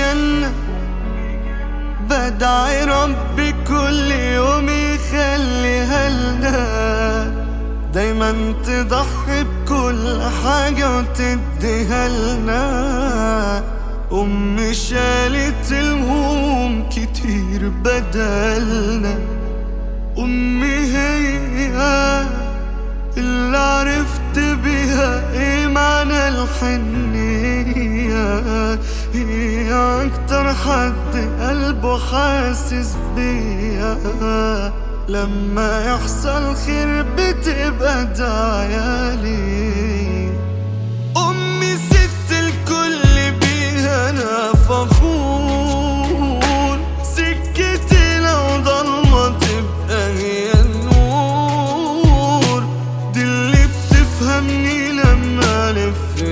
جنة بدعي ربي كل يوم يخليها لنا دايما تضحي بكل حاجة وتديها لنا أمي شالت الهموم كتير بدلنا أمي هي اللي عرفت بيها ايه معنى الحنية هي أكتر حد قلبه حاسس بيا لما يحصل خير بتبقى دعيالي أمي ست الكل بيها أنا فخور سكتي لو ضلمة تبقى هي النور دي اللي بتفهمني لما ألف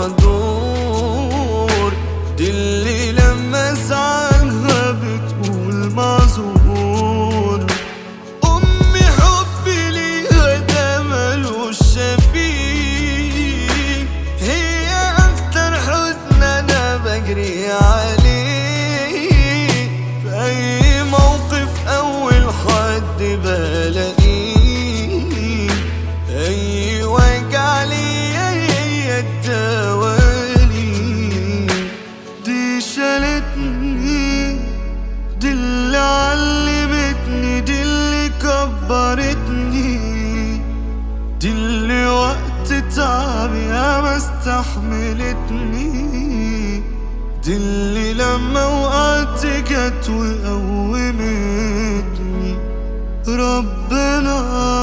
وأدور دي اللي لما أزعلها بتقول معذور أمي حبي ليها ده ملوش شبيه هي أكتر حزن أنا بجري عليه في أي موقف أول حد بلاقيه أي وجع ليا هي الدوالي دي شالتني دي اللي علمتني دي اللي كبرتني دي اللي وقت تعبي ما استحملتني دي اللي لما وقعت جت وقومتني ربنا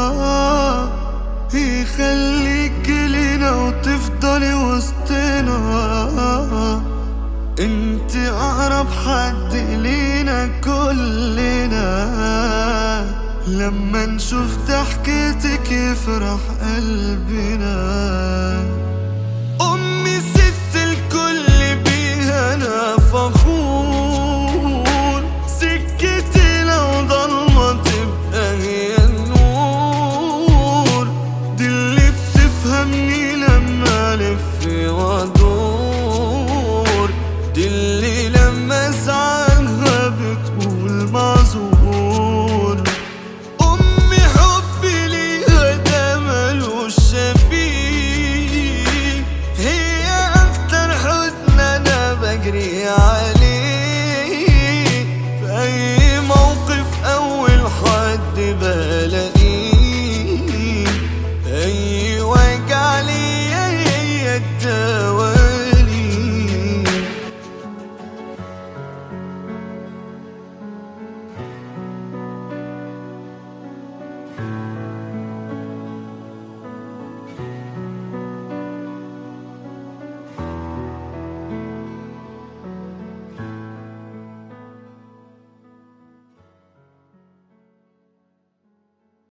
يخليك لينا وتفضلي وسطنا انت اقرب حد لينا كلنا لما نشوف ضحكتك يفرح قلبنا